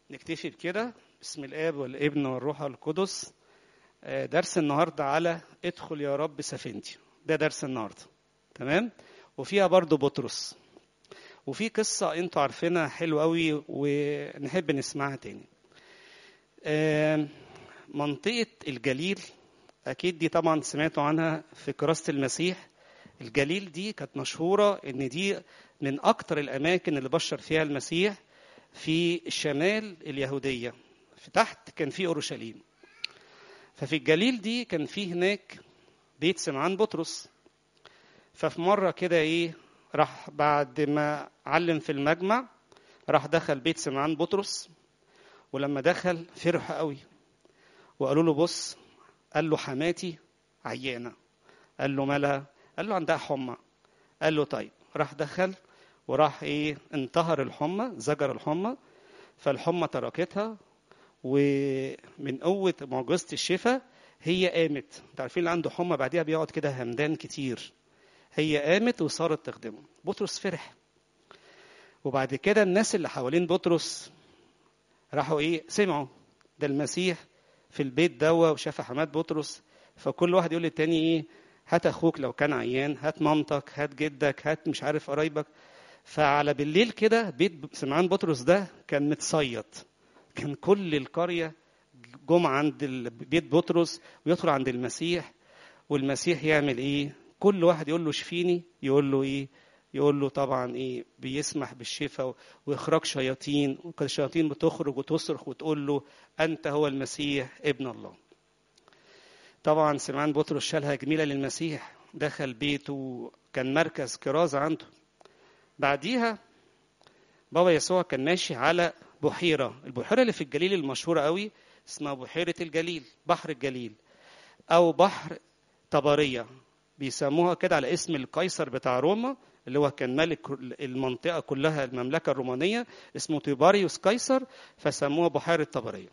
نكتفي بكده بسم الاب والابن والروح القدس آه، درس النهارده على ادخل يا رب سفينتي ده درس النهارده تمام وفيها برضو بطرس وفي قصة انتوا عارفينها حلوة قوي ونحب نسمعها تاني آه، منطقة الجليل أكيد دي طبعا سمعتوا عنها في كراسة المسيح الجليل دي كانت مشهورة إن دي من أكتر الأماكن اللي بشر فيها المسيح في الشمال اليهودية في تحت كان في أورشليم ففي الجليل دي كان في هناك بيت سمعان بطرس ففي مرة كده إيه راح بعد ما علم في المجمع راح دخل بيت سمعان بطرس ولما دخل فرح قوي وقالوا له بص قال له حماتي عيانة قال له مالها قال له عندها حمى قال له طيب راح دخل وراح ايه انتهر الحمى زجر الحمى فالحمى تركتها ومن قوة معجزة الشفاء هي قامت انتوا عارفين اللي عنده حمى بعديها بيقعد كده همدان كتير هي قامت وصارت تخدمه بطرس فرح وبعد كده الناس اللي حوالين بطرس راحوا ايه سمعوا ده المسيح في البيت دوا وشاف حماد بطرس فكل واحد يقول للتاني ايه هات اخوك لو كان عيان هات مامتك هات جدك هات مش عارف قرايبك فعلى بالليل كده بيت سمعان بطرس ده كان متصيد كان كل القرية جم عند ال- بيت بطرس ويدخل عند المسيح والمسيح يعمل ايه كل واحد يقول له شفيني يقول له ايه يقول له طبعا ايه بيسمح بالشفاء واخراج شياطين وكان الشياطين بتخرج وتصرخ وتقول له انت هو المسيح ابن الله طبعا سمعان بطرس شالها جميله للمسيح دخل بيته كان مركز كرازه عنده بعديها بابا يسوع كان ماشي على بحيره البحيره اللي في الجليل المشهوره قوي اسمها بحيره الجليل بحر الجليل او بحر طبريه بيسموها كده على اسم القيصر بتاع روما اللي هو كان ملك المنطقه كلها المملكه الرومانيه اسمه تيباريوس قيصر فسموها بحيره طبريه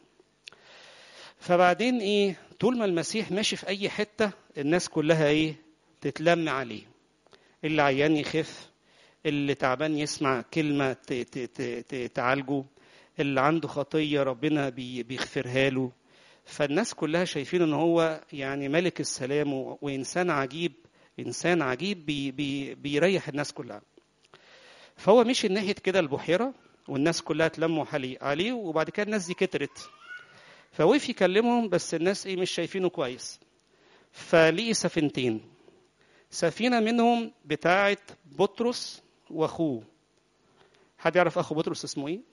فبعدين ايه طول ما المسيح ماشي في اي حته الناس كلها ايه تتلم عليه اللي عيان يخف اللي تعبان يسمع كلمه ت- ت- ت- ت- تعالجه اللي عنده خطيه ربنا بي- بيغفرها له فالناس كلها شايفين ان هو يعني ملك السلام و- وانسان عجيب انسان عجيب بي بي بيريح الناس كلها فهو مشي ناحيه كده البحيره والناس كلها اتلموا حلي- عليه وبعد كده الناس دي كترت فوقف يكلمهم بس الناس ايه مش شايفينه كويس فلقي سفينتين سفينه منهم بتاعه بطرس واخوه حد يعرف اخو بطرس اسمه ايه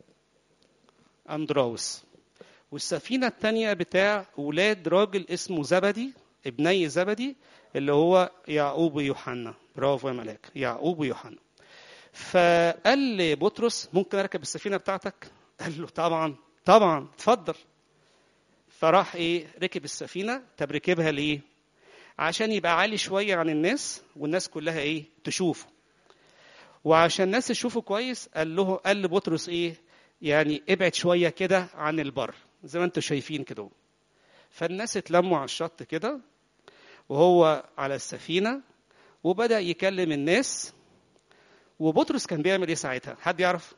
اندراوس والسفينه الثانيه بتاع ولاد راجل اسمه زبدي ابني زبدي اللي هو يعقوب ويوحنا برافو يا ملاك يعقوب ويوحنا فقال لبطرس ممكن اركب السفينه بتاعتك قال له طبعا طبعا اتفضل فراح ايه ركب السفينه طب ركبها ليه عشان يبقى عالي شويه عن الناس والناس كلها ايه تشوفه وعشان الناس تشوفه كويس قال له قال لبطرس ايه يعني ابعد شويه كده عن البر زي ما انتم شايفين كده فالناس اتلموا على الشط كده وهو على السفينه وبدا يكلم الناس وبطرس كان بيعمل ايه ساعتها حد يعرف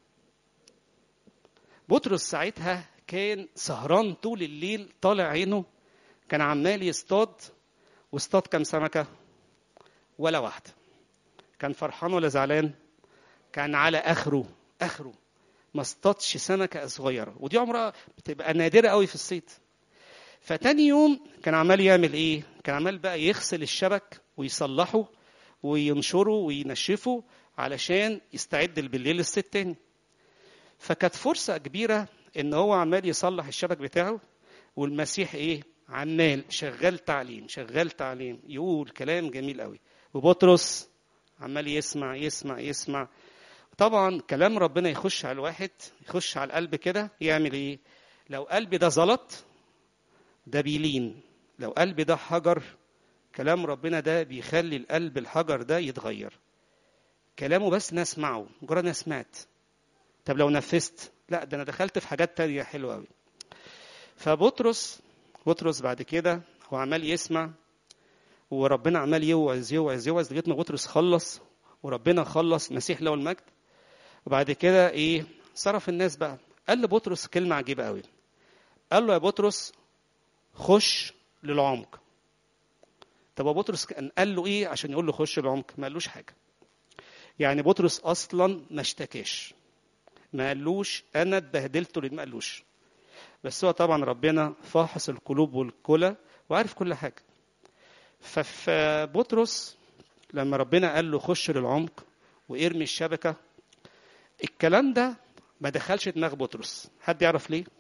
بطرس ساعتها كان سهران طول الليل طالع عينه كان عمال يصطاد واصطاد كام سمكة ولا واحدة كان فرحان ولا زعلان كان على آخره آخره ما اصطادش سمكة صغيرة ودي عمرها بتبقى نادرة قوي في الصيد فتاني يوم كان عمال يعمل ايه كان عمال بقى يغسل الشبك ويصلحه وينشره وينشفه علشان يستعد بالليل للصيد تاني فكانت فرصة كبيرة إن هو عمال يصلح الشبك بتاعه والمسيح إيه؟ عمال شغال تعليم شغال تعليم يقول كلام جميل قوي وبطرس عمال يسمع يسمع يسمع طبعا كلام ربنا يخش على الواحد يخش على القلب كده يعمل ايه لو قلبي ده زلط ده بيلين لو قلبي ده حجر كلام ربنا ده بيخلي القلب الحجر ده يتغير كلامه بس نسمعه مجرد انا سمعت طب لو نفذت لا ده انا دخلت في حاجات تانية حلوه قوي فبطرس بطرس بعد كده هو عمال يسمع وربنا عمال يوعظ يوعظ يوعظ لغايه ما بطرس خلص وربنا خلص مسيح له المجد وبعد كده ايه صرف الناس بقى قال لبطرس كلمه عجيبه قوي قال له يا بطرس خش للعمق طب هو بطرس كان قال له ايه عشان يقول له خش للعمق ما قالوش حاجه يعني بطرس اصلا ما اشتكاش ما قالوش انا اتبهدلت ما قالوش بس هو طبعا ربنا فاحص القلوب والكلى وعارف كل حاجه ففي بطرس لما ربنا قال له خش للعمق وارمي الشبكه الكلام ده ما دخلش دماغ بطرس حد يعرف ليه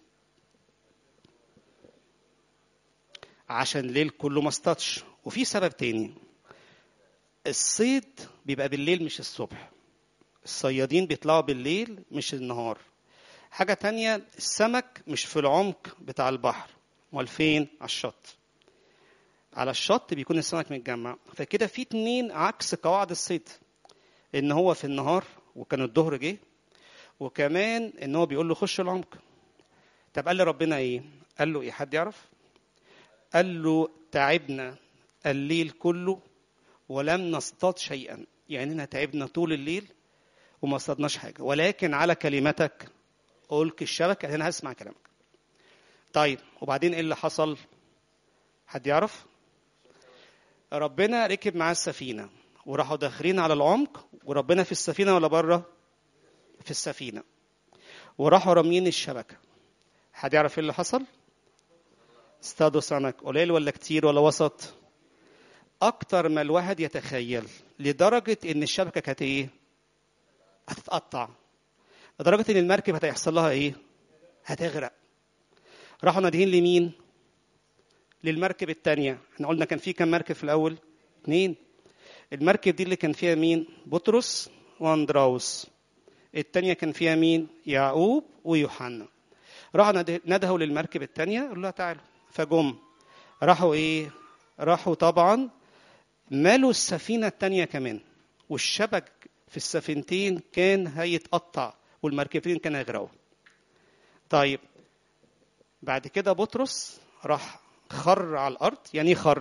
عشان الليل كله ما اصطادش وفي سبب تاني الصيد بيبقى بالليل مش الصبح الصيادين بيطلعوا بالليل مش النهار حاجة تانية السمك مش في العمق بتاع البحر امال فين على الشط على الشط بيكون السمك متجمع فكده في اتنين عكس قواعد الصيد ان هو في النهار وكان الظهر جه وكمان ان هو بيقول له خش العمق طب قال لي ربنا ايه قال له ايه حد يعرف قال له تعبنا الليل كله ولم نصطاد شيئا يعني احنا تعبنا طول الليل وما اصطادناش حاجه ولكن على كلمتك ألقي الشبكة أنا هسمع كلامك طيب وبعدين إيه اللي حصل حد يعرف ربنا ركب معاه السفينة وراحوا داخلين على العمق وربنا في السفينة ولا بره في السفينة وراحوا راميين الشبكة حد يعرف ايه اللي حصل اصطادوا سمك قليل ولا كتير ولا وسط اكتر ما الواحد يتخيل لدرجة ان الشبكة كانت ايه هتتقطع لدرجة ان المركب هتحصل لها ايه هتغرق راحوا ناديين لمين للمركب التانية احنا قلنا كان في كام مركب في الاول اتنين المركب دي اللي كان فيها مين بطرس واندراوس التانية كان فيها مين يعقوب ويوحنا راحوا ندهوا للمركب التانية قالوا لها تعالوا فجم راحوا ايه راحوا طبعا مالوا السفينة التانية كمان والشبك في السفينتين كان هيتقطع والمركبتين كانوا هيغرقوا طيب بعد كده بطرس راح خر على الارض يعني خر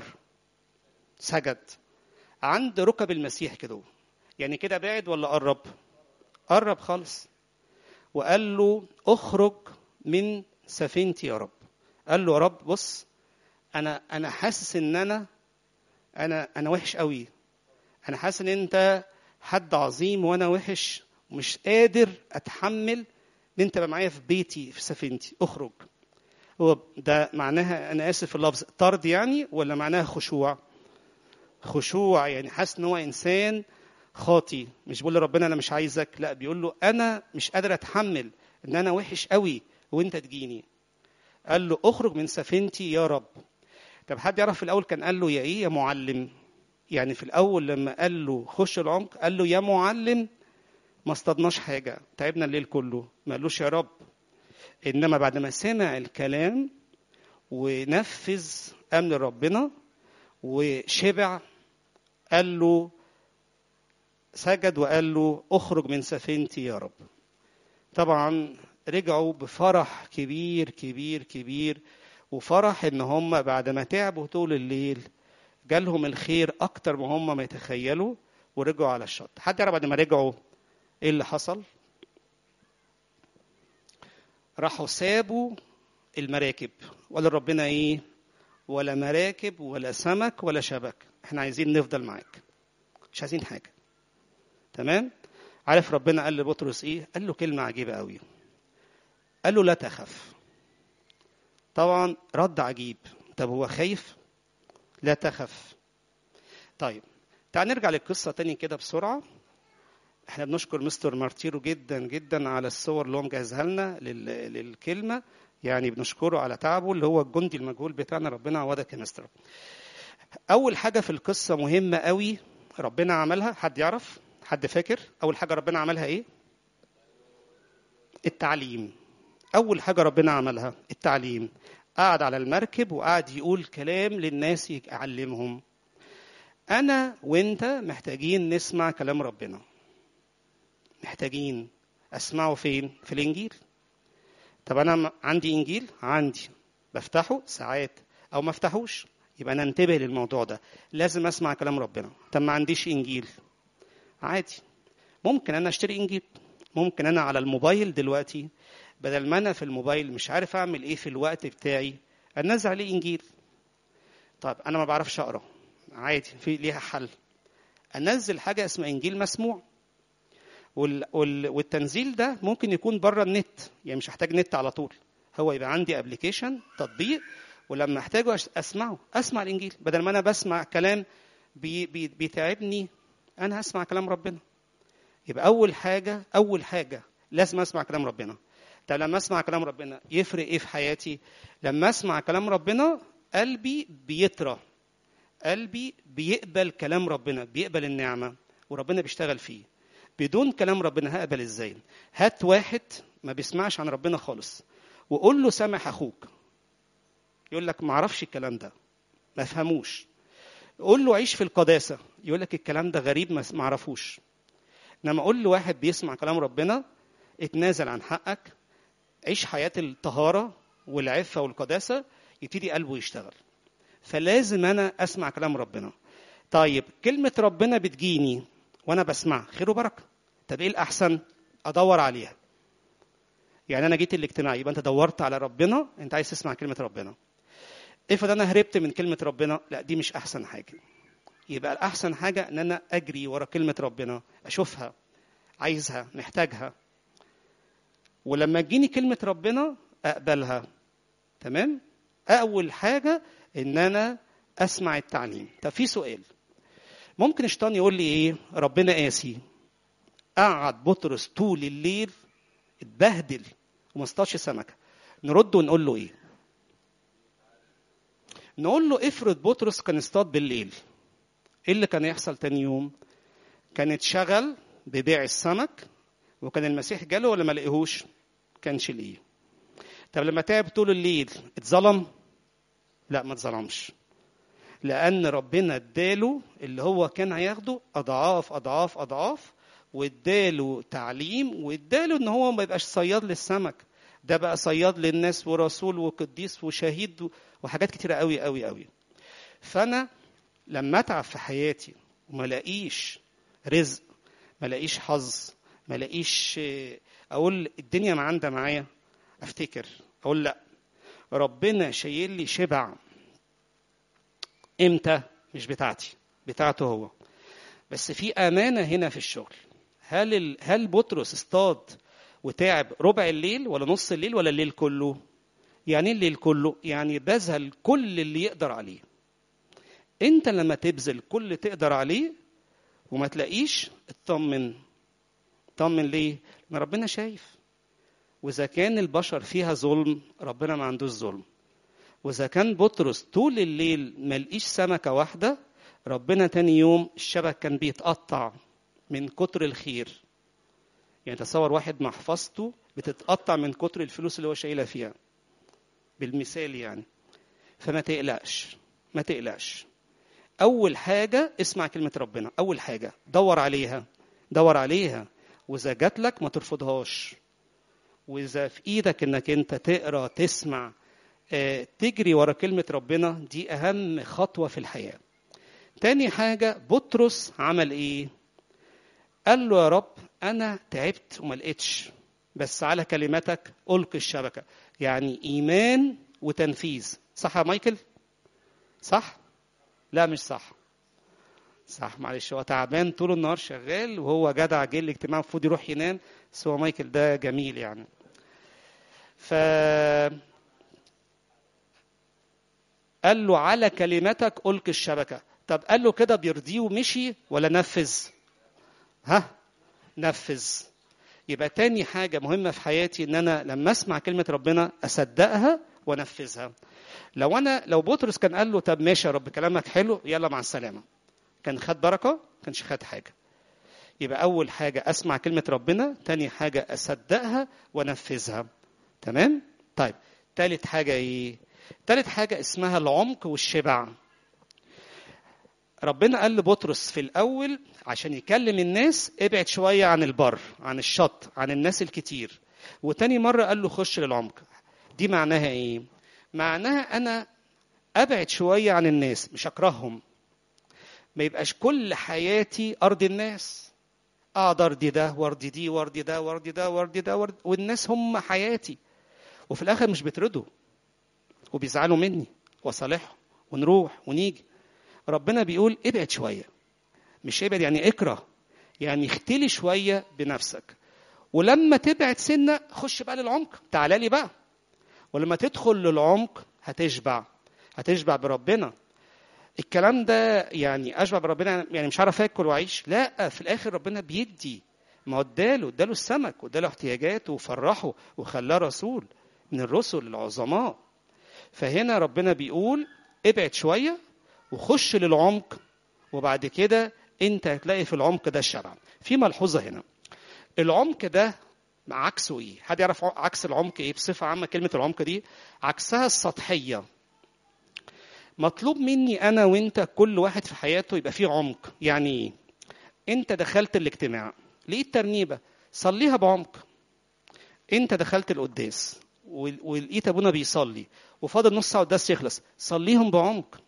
سجد عند ركب المسيح كده يعني كده بعد ولا قرب قرب خالص وقال له اخرج من سفينتي يا رب قال له يا رب بص انا انا حاسس ان انا انا انا وحش قوي انا حاسس ان انت حد عظيم وانا وحش ومش قادر اتحمل ان انت بقى معايا في بيتي في سفينتي اخرج هو ده معناها انا اسف في اللفظ طرد يعني ولا معناها خشوع خشوع يعني حاسس ان هو انسان خاطي مش بيقول لربنا انا مش عايزك لا بيقول له انا مش قادر اتحمل ان انا وحش قوي وانت تجيني قال له اخرج من سفينتي يا رب طب حد يعرف في الاول كان قال له يا ايه يا معلم يعني في الاول لما قال له خش العمق قال له يا معلم ما اصطادناش حاجه تعبنا الليل كله ما قالوش يا رب انما بعد ما سمع الكلام ونفذ امر ربنا وشبع قال له سجد وقال له اخرج من سفينتي يا رب طبعا رجعوا بفرح كبير كبير كبير وفرح ان هم بعد ما تعبوا طول الليل جالهم الخير اكتر ما هم ما يتخيلوا ورجعوا على الشط حد يعرف بعد ما رجعوا ايه اللي حصل راحوا سابوا المراكب ولا ربنا ايه ولا مراكب ولا سمك ولا شبك احنا عايزين نفضل معاك مش عايزين حاجه تمام عارف ربنا قال لبطرس ايه قال له كلمه عجيبه قوي قال له لا تخف طبعا رد عجيب طب هو خايف لا تخف طيب تعال نرجع للقصة تاني كده بسرعة احنا بنشكر مستر مارتيرو جدا جدا على الصور اللي هو مجهزها لنا للكلمة يعني بنشكره على تعبه اللي هو الجندي المجهول بتاعنا ربنا عوضك يا مستر أول حاجة في القصة مهمة قوي ربنا عملها حد يعرف حد فاكر أول حاجة ربنا عملها إيه التعليم أول حاجة ربنا عملها التعليم قعد على المركب وقعد يقول كلام للناس يعلمهم أنا وأنت محتاجين نسمع كلام ربنا محتاجين أسمعه فين؟ في الإنجيل طب أنا عندي إنجيل؟ عندي بفتحه ساعات أو ما افتحوش يبقى أنا انتبه للموضوع ده لازم أسمع كلام ربنا طب ما عنديش إنجيل عادي ممكن أنا أشتري إنجيل ممكن انا على الموبايل دلوقتي بدل ما انا في الموبايل مش عارف اعمل ايه في الوقت بتاعي انزل عليه انجيل طيب انا ما بعرفش اقرا عادي في ليها حل انزل حاجه اسمها انجيل مسموع وال... وال... والتنزيل ده ممكن يكون بره النت يعني مش هحتاج نت على طول هو يبقى عندي ابلكيشن تطبيق ولما احتاجه اسمعه اسمع الانجيل بدل ما انا بسمع كلام بي... بي... بيتعبني انا هسمع كلام ربنا يبقى اول حاجه اول حاجه لازم اسمع كلام ربنا طب لما اسمع كلام ربنا يفرق ايه في حياتي لما اسمع كلام ربنا قلبي بيطرى قلبي بيقبل كلام ربنا بيقبل النعمه وربنا بيشتغل فيه بدون كلام ربنا هقبل ازاي هات واحد ما بيسمعش عن ربنا خالص وقول له سامح اخوك يقول لك ما اعرفش الكلام ده ما فهموش قول له عيش في القداسه يقول لك الكلام ده غريب ما اعرفوش انما اقول له واحد بيسمع كلام ربنا اتنازل عن حقك عيش حياه الطهاره والعفه والقداسه يبتدي قلبه يشتغل فلازم انا اسمع كلام ربنا طيب كلمه ربنا بتجيني وانا بسمع خير وبركه طب ايه الاحسن ادور عليها يعني انا جيت الاجتماع يبقى انت دورت على ربنا انت عايز تسمع كلمه ربنا افرض انا هربت من كلمه ربنا لا دي مش احسن حاجه يبقى الاحسن حاجه ان انا اجري ورا كلمه ربنا اشوفها عايزها محتاجها ولما تجيني كلمه ربنا اقبلها تمام اول حاجه ان انا اسمع التعليم طب في سؤال ممكن الشيطان يقول لي ايه ربنا قاسي قعد بطرس طول الليل اتبهدل وما اصطادش سمكه نرد ونقول له ايه نقول له افرض بطرس كان اصطاد بالليل ايه اللي كان يحصل تاني يوم كان اتشغل ببيع السمك وكان المسيح جاله ولا ما لقيهوش كانش لقيه طب لما تعب طول الليل اتظلم لا ما اتظلمش لان ربنا اداله اللي هو كان هياخده اضعاف اضعاف اضعاف واداله تعليم واداله ان هو ما يبقاش صياد للسمك ده بقى صياد للناس ورسول وقديس وشهيد وحاجات كتيره قوي قوي قوي فانا لما اتعب في حياتي وما الاقيش رزق ما الاقيش حظ ما الاقيش اقول الدنيا ما عندها معايا افتكر اقول لا ربنا شايل لي شبع امتى مش بتاعتي بتاعته هو بس في امانه هنا في الشغل هل ال... هل بطرس اصطاد وتعب ربع الليل ولا نص الليل ولا الليل كله يعني الليل كله يعني بذل كل اللي يقدر عليه انت لما تبذل كل اللي تقدر عليه وما تلاقيش اطمن اطمن ليه لان ربنا شايف واذا كان البشر فيها ظلم ربنا ما عندوش ظلم واذا كان بطرس طول الليل ما لقيش سمكه واحده ربنا تاني يوم الشبك كان بيتقطع من كتر الخير يعني تصور واحد محفظته بتتقطع من كتر الفلوس اللي هو شايلها فيها بالمثال يعني فما تقلقش ما تقلقش اول حاجه اسمع كلمه ربنا اول حاجه دور عليها دور عليها واذا جات لك ما ترفضهاش واذا في ايدك انك انت تقرا تسمع اه تجري ورا كلمه ربنا دي اهم خطوه في الحياه تاني حاجه بطرس عمل ايه قال له يا رب انا تعبت وما لقيتش بس على كلمتك القي الشبكه يعني ايمان وتنفيذ صح يا مايكل صح لا مش صح صح معلش هو تعبان طول النهار شغال وهو جدع جه الاجتماع المفروض يروح ينام بس هو مايكل ده جميل يعني ف قال له على كلمتك القي الشبكه طب قال له كده بيرضيه ومشي ولا نفذ ها نفذ يبقى تاني حاجة مهمة في حياتي إن أنا لما أسمع كلمة ربنا أصدقها وأنفذها. لو أنا لو بطرس كان قال له طب ماشي يا رب كلامك حلو يلا مع السلامة. كان خد بركة؟ كانش خد حاجة. يبقى أول حاجة أسمع كلمة ربنا، تاني حاجة أصدقها وأنفذها. تمام؟ طيب تالت حاجة إيه؟ تالت حاجة اسمها العمق والشبع. ربنا قال لبطرس في الأول عشان يكلم الناس ابعد شوية عن البر عن الشط عن الناس الكتير وتاني مرة قال له خش للعمق دي معناها ايه معناها انا ابعد شوية عن الناس مش اكرههم ما يبقاش كل حياتي ارض الناس اقعد ارضي ده وارضي دي وارضي ده وارضي ده وارضي ده وارضي والناس هم حياتي وفي الاخر مش بيترضوا وبيزعلوا مني واصالحهم ونروح ونيجي ربنا بيقول ابعد شويه مش ابعد يعني اكره يعني اختلي شويه بنفسك ولما تبعد سنه خش بقى للعمق تعالى لي بقى ولما تدخل للعمق هتشبع هتشبع بربنا الكلام ده يعني اشبع بربنا يعني مش عارف اكل واعيش لا في الاخر ربنا بيدي ما هو اداله اداله السمك واداله احتياجاته وفرحه وخلاه رسول من الرسل العظماء فهنا ربنا بيقول ابعد شويه وخش للعمق وبعد كده انت هتلاقي في العمق ده الشبع في ملحوظه هنا العمق ده عكسه ايه حد يعرف عكس العمق ايه بصفه عامه كلمه العمق دي عكسها السطحيه مطلوب مني انا وانت كل واحد في حياته يبقى فيه عمق يعني ايه انت دخلت الاجتماع لقيت ترنيبه صليها بعمق انت دخلت القداس ولقيت ابونا بيصلي وفاضل نص ساعه القداس يخلص صليهم بعمق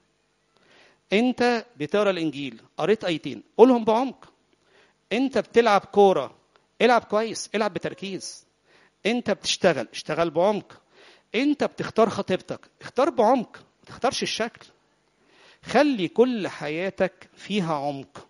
انت بتقرا الانجيل قريت ايتين قولهم بعمق انت بتلعب كوره العب كويس العب بتركيز انت بتشتغل اشتغل بعمق انت بتختار خطيبتك اختار بعمق ما تختارش الشكل خلي كل حياتك فيها عمق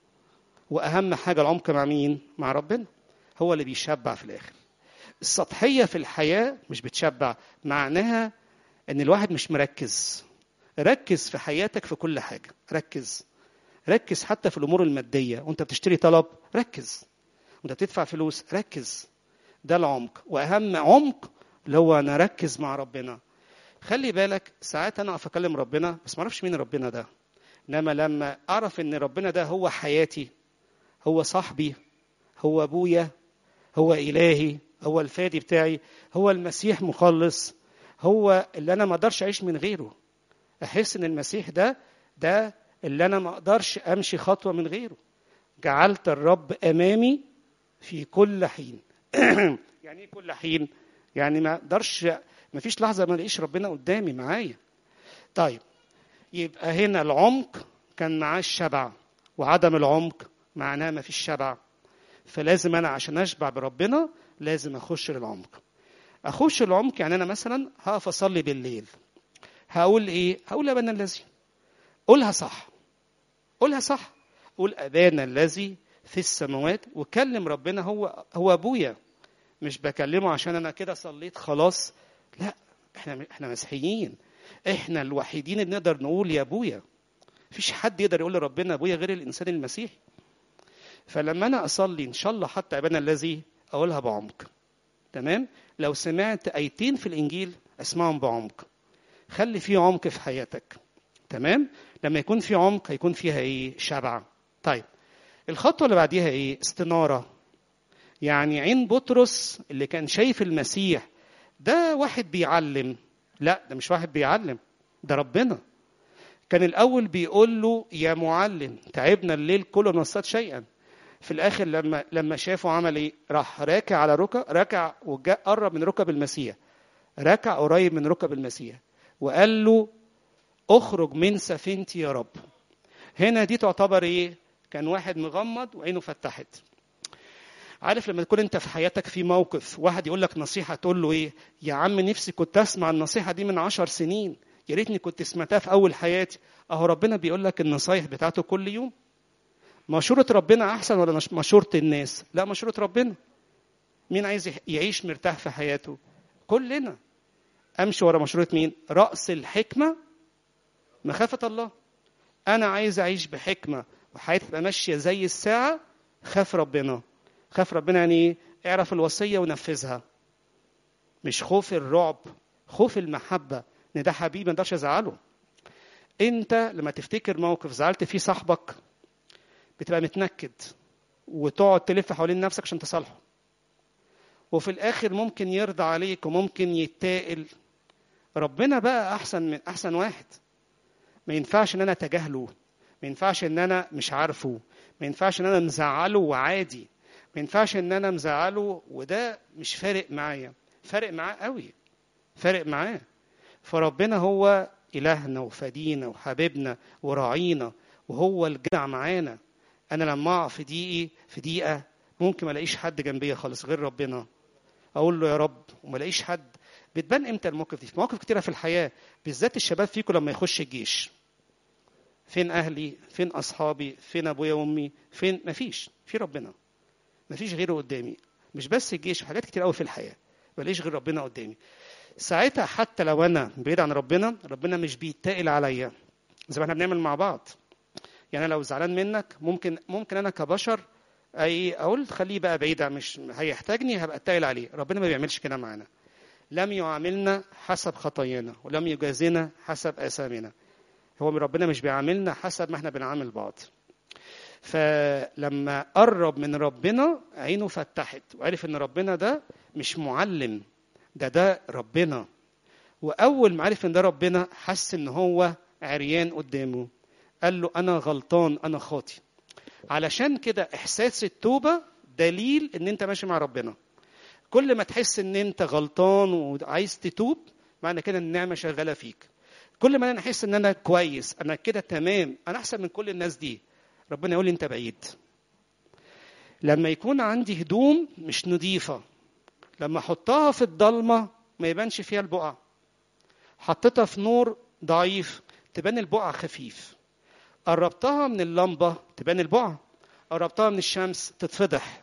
واهم حاجه العمق مع مين مع ربنا هو اللي بيشبع في الاخر السطحيه في الحياه مش بتشبع معناها ان الواحد مش مركز ركز في حياتك في كل حاجه ركز ركز حتى في الامور الماديه وانت بتشتري طلب ركز وانت بتدفع فلوس ركز ده العمق واهم عمق اللي هو انا اركز مع ربنا خلي بالك ساعات انا اقف اكلم ربنا بس ما اعرفش مين ربنا ده انما لما اعرف ان ربنا ده هو حياتي هو صاحبي هو ابويا هو الهي هو الفادي بتاعي هو المسيح مخلص هو اللي انا ما اقدرش اعيش من غيره احس ان المسيح ده ده اللي انا ما اقدرش امشي خطوه من غيره جعلت الرب امامي في كل حين يعني ايه كل حين يعني ما اقدرش ما فيش لحظه ما الاقيش ربنا قدامي معايا طيب يبقى هنا العمق كان معاه الشبع وعدم العمق معناه ما فيش شبع فلازم انا عشان اشبع بربنا لازم اخش للعمق اخش العمق يعني انا مثلا هقف اصلي بالليل هقول ايه هقول ابانا الذي قولها صح قولها صح قول ابانا الذي في السماوات وكلم ربنا هو هو ابويا مش بكلمه عشان انا كده صليت خلاص لا احنا احنا مسيحيين احنا الوحيدين اللي نقدر نقول يا ابويا مفيش حد يقدر يقول لربنا ابويا غير الانسان المسيحي فلما انا اصلي ان شاء الله حتى ابانا الذي اقولها بعمق تمام لو سمعت ايتين في الانجيل اسمعهم بعمق خلي في عمق في حياتك تمام لما يكون في عمق هيكون فيها ايه شبع طيب الخطوه اللي بعديها ايه استناره يعني عين بطرس اللي كان شايف المسيح ده واحد بيعلم لا ده مش واحد بيعلم ده ربنا كان الاول بيقول له يا معلم تعبنا الليل كله نصات شيئا في الاخر لما لما شافه عمل ايه راح راكع على ركب ركع وجاء قرب من ركب المسيح ركع قريب من ركب المسيح وقال له اخرج من سفينتي يا رب هنا دي تعتبر ايه كان واحد مغمض وعينه فتحت عارف لما تكون انت في حياتك في موقف واحد يقول لك نصيحه تقول له ايه يا عم نفسي كنت اسمع النصيحه دي من عشر سنين يا ريتني كنت سمعتها في اول حياتي اهو ربنا بيقول لك النصايح بتاعته كل يوم مشورة ربنا احسن ولا مشورة الناس لا مشورة ربنا مين عايز يعيش مرتاح في حياته كلنا امشي ورا مشورة مين راس الحكمه مخافه الله انا عايز اعيش بحكمه وحياتي تبقى ماشيه زي الساعه خاف ربنا خاف ربنا يعني ايه اعرف الوصيه ونفذها مش خوف الرعب خوف المحبه ان ده حبيبي ما اقدرش ازعله انت لما تفتكر موقف زعلت فيه صاحبك بتبقى متنكد وتقعد تلف حوالين نفسك عشان تصالحه وفي الاخر ممكن يرضى عليك وممكن يتائل ربنا بقى احسن من احسن واحد ما ينفعش ان انا اتجاهله ما ينفعش ان انا مش عارفه ما ينفعش ان انا مزعله وعادي ما ينفعش ان انا مزعله وده مش فارق معايا فارق معاه قوي فارق معاه فربنا هو الهنا وفدينا وحبيبنا وراعينا وهو الجدع معانا انا لما اقع في دقيقي في دقيقه ممكن ما الاقيش حد جنبيا خالص غير ربنا اقول له يا رب وما الاقيش حد بتبان امتى المواقف دي في مواقف كتيره في الحياه بالذات الشباب فيكم لما يخش الجيش فين اهلي فين اصحابي فين ابويا وامي فين مفيش في ربنا مفيش غيره قدامي مش بس الجيش حاجات كتير قوي في الحياه ماليش غير ربنا قدامي ساعتها حتى لو انا بعيد عن ربنا ربنا مش بيتقل عليا زي ما احنا بنعمل مع بعض يعني أنا لو زعلان منك ممكن ممكن انا كبشر اي اقول خليه بقى بعيد مش هيحتاجني هبقى اتقل عليه ربنا ما بيعملش كده معانا لم يعاملنا حسب خطايانا ولم يجازنا حسب اثامنا هو ربنا مش بيعاملنا حسب ما احنا بنعامل بعض فلما قرب من ربنا عينه فتحت وعرف ان ربنا ده مش معلم ده ده ربنا واول ما عرف ان ده ربنا حس ان هو عريان قدامه قال له انا غلطان انا خاطي علشان كده احساس التوبه دليل ان انت ماشي مع ربنا كل ما تحس ان انت غلطان وعايز تتوب معنى كده ان النعمه شغاله فيك كل ما انا احس ان انا كويس انا كده تمام انا احسن من كل الناس دي ربنا يقول لي انت بعيد لما يكون عندي هدوم مش نظيفه لما احطها في الضلمه ما يبانش فيها البقع حطيتها في نور ضعيف تبان البقع خفيف قربتها من اللمبه تبان البقع قربتها من الشمس تتفضح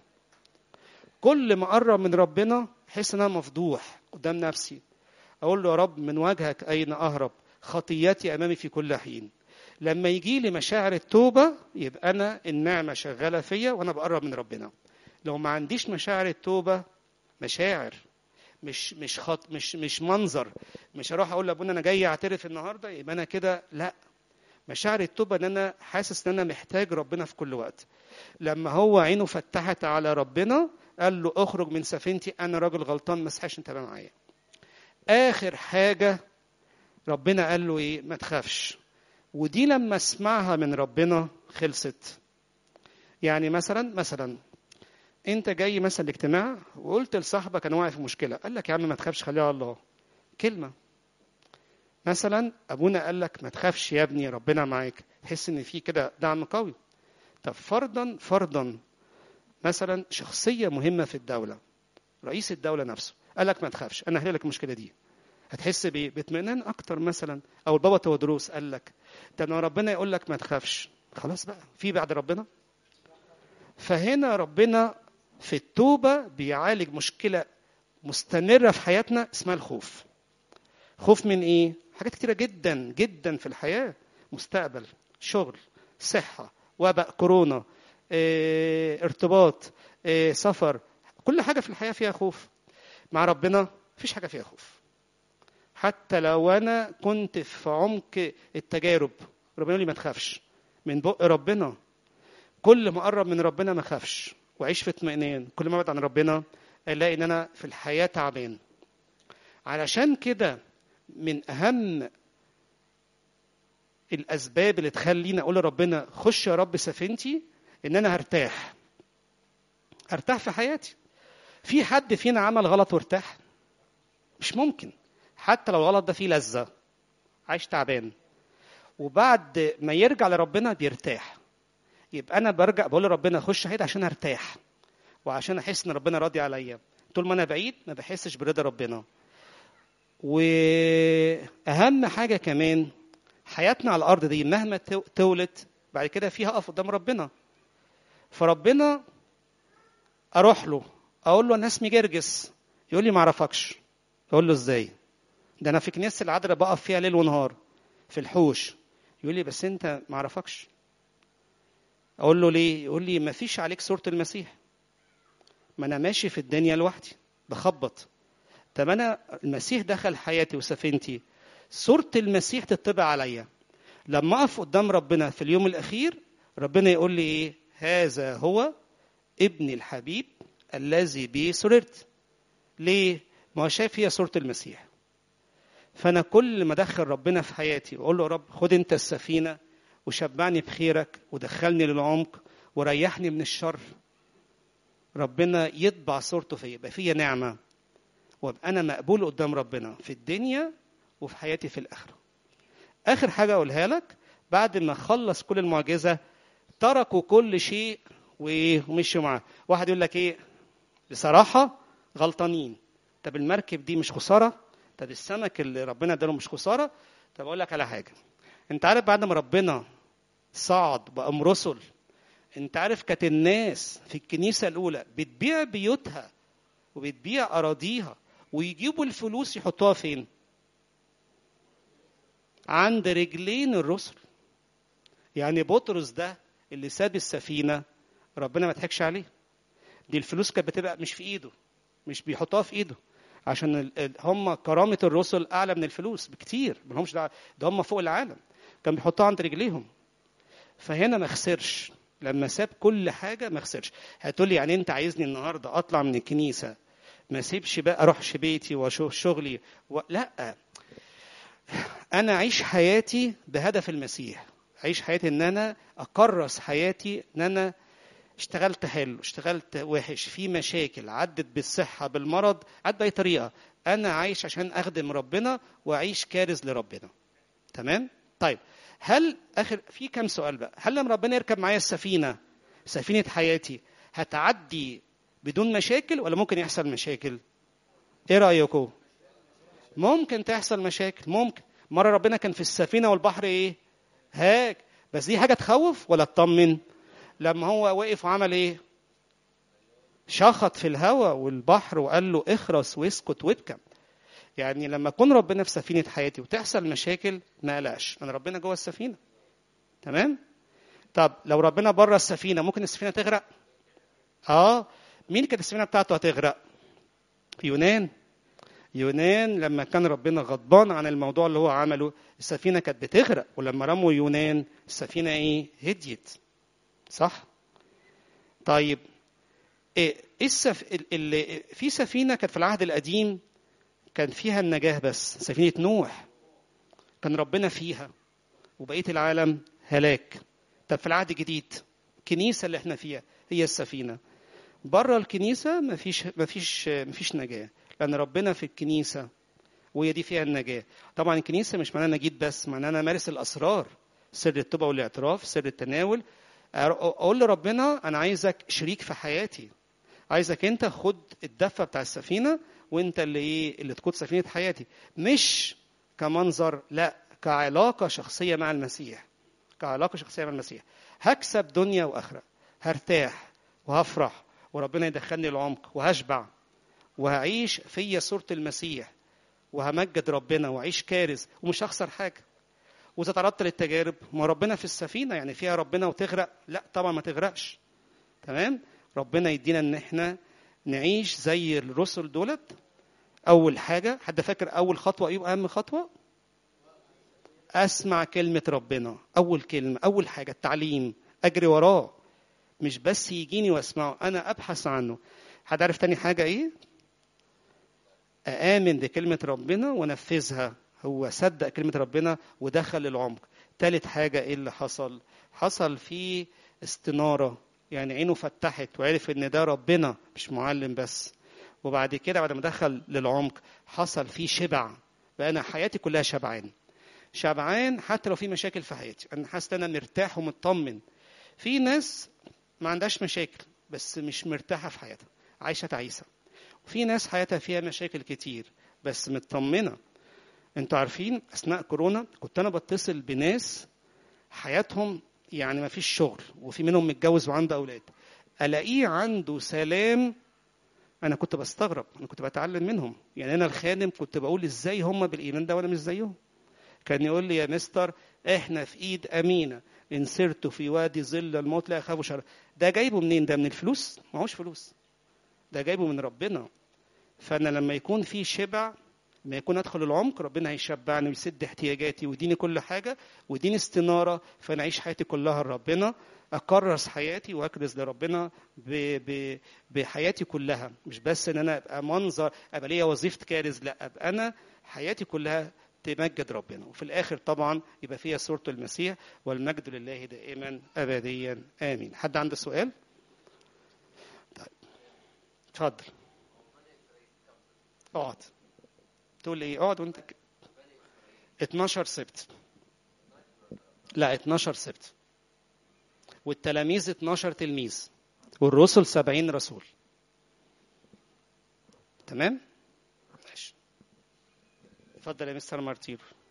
كل ما اقرب من ربنا احس ان انا مفضوح قدام نفسي اقول له يا رب من وجهك اين اهرب خطياتي امامي في كل حين لما يجي لي مشاعر التوبه يبقى انا النعمه شغاله فيا وانا بقرب من ربنا لو ما عنديش مشاعر التوبه مشاعر مش مش خط مش مش منظر مش هروح اقول لابونا انا جاي اعترف النهارده يبقى انا كده لا مشاعر التوبه ان انا حاسس ان انا محتاج ربنا في كل وقت لما هو عينه فتحت على ربنا قال له اخرج من سفينتي انا راجل غلطان ما صحيش انت معايا اخر حاجه ربنا قال له ايه ما تخافش ودي لما اسمعها من ربنا خلصت يعني مثلا مثلا انت جاي مثلا الاجتماع وقلت لصاحبك انا واقع في مشكله قال لك يا عم ما تخافش خليها على الله كلمه مثلا ابونا قال لك ما تخافش يا ابني ربنا معاك تحس ان في كده دعم قوي طب فرضا فرضا مثلا شخصيه مهمه في الدوله رئيس الدوله نفسه قال لك ما تخافش انا هحل لك المشكله دي هتحس بايه باطمئنان اكتر مثلا او البابا تودروس قال لك ده لما ربنا يقول لك ما تخافش خلاص بقى في بعد ربنا فهنا ربنا في التوبه بيعالج مشكله مستمره في حياتنا اسمها الخوف خوف من ايه حاجات كتيره جدا جدا في الحياه مستقبل شغل صحه وباء كورونا اه، ارتباط اه، سفر كل حاجه في الحياه فيها خوف مع ربنا مفيش حاجه فيها خوف حتى لو انا كنت في عمق التجارب ربنا يقول لي ما تخافش من بق ربنا كل ما اقرب من ربنا ما اخافش واعيش في اطمئنان كل ما ابعد عن ربنا الاقي ان انا في الحياه تعبان علشان كده من اهم الاسباب اللي تخليني اقول لربنا خش يا رب سفينتي ان انا هرتاح هرتاح في حياتي في حد فينا عمل غلط وارتاح مش ممكن حتى لو الغلط ده فيه لذة عايش تعبان وبعد ما يرجع لربنا بيرتاح يبقى انا برجع بقول لربنا خش حياتي عشان ارتاح وعشان احس ان ربنا راضي عليا طول ما انا بعيد ما بحسش برضا ربنا واهم حاجه كمان حياتنا على الارض دي مهما تولت بعد كده فيها اقف قدام ربنا فربنا اروح له اقول له انا اسمي جرجس يقول لي ما اعرفكش اقول له ازاي ده انا في كنيسه العذراء بقف فيها ليل ونهار في الحوش يقول لي بس انت ما اعرفكش اقول له ليه يقول لي ما فيش عليك صوره المسيح ما انا ماشي في الدنيا لوحدي بخبط طب انا المسيح دخل حياتي وسفينتي صوره المسيح تطبع عليا لما اقف قدام ربنا في اليوم الاخير ربنا يقول لي ايه هذا هو ابني الحبيب الذي به سررت ليه ما هو شايف هي صوره المسيح فانا كل ما ادخل ربنا في حياتي واقول له يا رب خد انت السفينه وشبعني بخيرك ودخلني للعمق وريحني من الشر ربنا يطبع صورته فيا يبقى فيا نعمه وابقى انا مقبول قدام ربنا في الدنيا وفي حياتي في الاخره اخر حاجه اقولها لك بعد ما اخلص كل المعجزه تركوا كل شيء وايه ومشوا معاه واحد يقول لك ايه بصراحه غلطانين طب المركب دي مش خساره طب السمك اللي ربنا اداله مش خساره طب اقول لك على حاجه انت عارف بعد ما ربنا صعد بقى رسل انت عارف كانت الناس في الكنيسه الاولى بتبيع بيوتها وبتبيع اراضيها ويجيبوا الفلوس يحطوها فين عند رجلين الرسل يعني بطرس ده اللي ساب السفينه ربنا ما ضحكش عليه دي الفلوس كانت بتبقى مش في ايده مش بيحطها في ايده عشان هم كرامه الرسل اعلى من الفلوس بكتير ما لهمش ده هم فوق العالم كان بيحطها عند رجليهم فهنا ما خسرش لما ساب كل حاجه ما خسرش هتقول لي يعني انت عايزني النهارده اطلع من الكنيسه ما اسيبش بقى اروحش بيتي واشوف شغلي و... لا انا اعيش حياتي بهدف المسيح اعيش حياتي ان انا اكرس حياتي ان انا اشتغلت حلو اشتغلت وحش في مشاكل عدت بالصحه بالمرض عدت باي طريقه انا عايش عشان اخدم ربنا واعيش كارز لربنا تمام طيب هل اخر في كام سؤال بقى هل لما ربنا يركب معايا السفينه سفينه حياتي هتعدي بدون مشاكل ولا ممكن يحصل مشاكل ايه رايكم ممكن تحصل مشاكل ممكن مره ربنا كان في السفينه والبحر ايه هاك بس دي حاجه تخوف ولا تطمن لما هو وقف وعمل ايه شخط في الهواء والبحر وقال له اخرس واسكت وابكم يعني لما يكون ربنا في سفينه حياتي وتحصل مشاكل ما قلقش انا ربنا جوه السفينه تمام طب لو ربنا بره السفينه ممكن السفينه تغرق اه مين كانت السفينه بتاعته هتغرق يونان يونان لما كان ربنا غضبان عن الموضوع اللي هو عمله السفينه كانت بتغرق ولما رموا يونان السفينه ايه هديت صح طيب ايه السف... اللي في سفينه كانت في العهد القديم كان فيها النجاه بس سفينه نوح كان ربنا فيها وبقيه العالم هلاك طب في العهد الجديد الكنيسه اللي احنا فيها هي السفينه بره الكنيسه مفيش مفيش مفيش نجاه لان ربنا في الكنيسه وهي دي فيها النجاه طبعا الكنيسه مش معناها نجيت بس معناها انا مارس الاسرار سر التوبه والاعتراف سر التناول اقول لربنا انا عايزك شريك في حياتي عايزك انت خد الدفه بتاع السفينه وانت اللي ايه اللي تقود سفينه حياتي مش كمنظر لا كعلاقه شخصيه مع المسيح كعلاقه شخصيه مع المسيح هكسب دنيا واخره هرتاح وهفرح وربنا يدخلني العمق وهشبع وهعيش فيا صوره المسيح وهمجد ربنا واعيش كارث ومش هخسر حاجه واذا تعرضت للتجارب ما ربنا في السفينه يعني فيها ربنا وتغرق لا طبعا ما تغرقش تمام ربنا يدينا ان احنا نعيش زي الرسل دولت اول حاجه حد فاكر اول خطوه ايه اهم خطوه اسمع كلمه ربنا اول كلمه اول حاجه التعليم اجري وراه مش بس يجيني واسمعه انا ابحث عنه حد عارف تاني حاجه ايه اامن بكلمه ربنا ونفذها هو صدق كلمه ربنا ودخل العمق تالت حاجه ايه اللي حصل حصل فيه استناره يعني عينه فتحت وعرف ان ده ربنا مش معلم بس وبعد كده بعد ما دخل للعمق حصل فيه شبع بقى انا حياتي كلها شبعان شبعان حتى لو في مشاكل في حياتي انا حاسس ان انا مرتاح ومطمن في ناس ما عندهاش مشاكل بس مش مرتاحه في حياتها عايشه تعيسه وفي ناس حياتها فيها مشاكل كتير بس مطمنه انتوا عارفين اثناء كورونا كنت انا بتصل بناس حياتهم يعني ما فيش شغل وفي منهم متجوز وعنده اولاد الاقيه عنده سلام انا كنت بستغرب انا كنت بتعلم منهم يعني انا الخادم كنت بقول ازاي هم بالايمان ده وانا مش زيهم كان يقول لي يا مستر احنا في ايد امينه ان سرت في وادي ظل الموت لا اخاف شر ده جايبه منين ده من الفلوس ما هوش فلوس ده جايبه من ربنا فانا لما يكون في شبع لما يكون ادخل العمق ربنا هيشبعني ويسد احتياجاتي ويديني كل حاجه ويديني استناره فانا اعيش حياتي كلها لربنا اكرس حياتي واكرز لربنا ب... ب... بحياتي كلها مش بس ان انا ابقى منظر ابقى ليا وظيفه كارز لا ابقى انا حياتي كلها تمجد ربنا وفي الاخر طبعا يبقى فيها صوره المسيح والمجد لله دائما ابديا امين حد عنده سؤال طيب اتفضل اقعد تقول ايه اقعد وانت ك... 12 سبت لا 12 سبت والتلاميذ 12 تلميذ والرسل 70 رسول تمام ماشي اتفضل يا مستر مارتيرو